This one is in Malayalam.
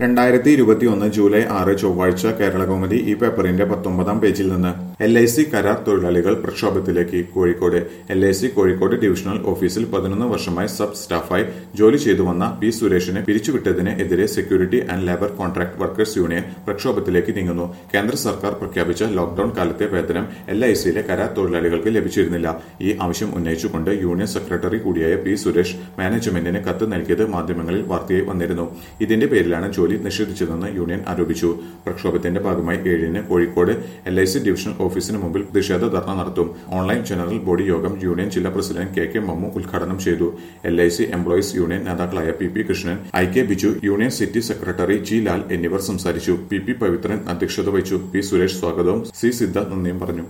രണ്ടായിരത്തി ഇരുപത്തിയൊന്ന് ജൂലൈ ആറ് ചൊവ്വാഴ്ച കേരളകൗമുദി ഈ പേപ്പറിന്റെ പത്തൊമ്പതാം പേജിൽ നിന്ന് എൽ ഐ സി കരാർ തൊഴിലാളികൾ പ്രക്ഷോഭത്തിലേക്ക് Kozhikode L I C Kozhikode divisional ഓഫീസിൽ പതിനൊന്ന് വർഷമായി സബ് സ്റ്റാഫായി ജോലി ചെയ്തു വന്ന പി സുരേഷിനെ പിരിച്ചുവിട്ടതിന് എതിരെ security and labour contract workers union പ്രക്ഷോഭത്തിലേക്ക് നീങ്ങുന്നു കേന്ദ്ര സർക്കാർ പ്രഖ്യാപിച്ച ലോക്ഡൌൺ കാലത്തെ വേതനം എൽ ഐ സിയിലെ കരാർ തൊഴിലാളികൾക്ക് ലഭിച്ചിരുന്നില്ല ഈ ആവശ്യം ഉന്നയിച്ചുകൊണ്ട് യൂണിയൻ സെക്രട്ടറി കൂടിയായ പി സുരേഷ് മാനേജ്മെന്റിന് കത്ത് നൽകിയത് മാധ്യമങ്ങളിൽ വാർത്തയായി വന്നിരുന്നു ഇതിന്റെ പേരിലാണ് ജോലി നിഷേധിച്ചതെന്ന് യൂണിയൻ ആരോപിച്ചു പ്രക്ഷോഭത്തിന്റെ ഭാഗമായി ഏഴിന് Kozhikode L I C divisional ഓഫീസിന് മുമ്പിൽ പ്രതിഷേധ ധർണ നടത്തും ഓൺലൈൻ ജനറൽ ബോഡി യോഗം യൂണിയൻ ജില്ലാ പ്രസിഡന്റ് കെ കെ മമ്മു ഉദ്ഘാടനം ചെയ്തു L I C employees union നേതാക്കളായ P P Krishnan I K Biju union city secretary G Lal എന്നിവർ സംസാരിച്ചു പി പി പവിത്രൻ അധ്യക്ഷത വഹിച്ചു പി സുരേഷ് സ്വാഗതവും സി സിദ്ധ നന്ദിയും പറഞ്ഞു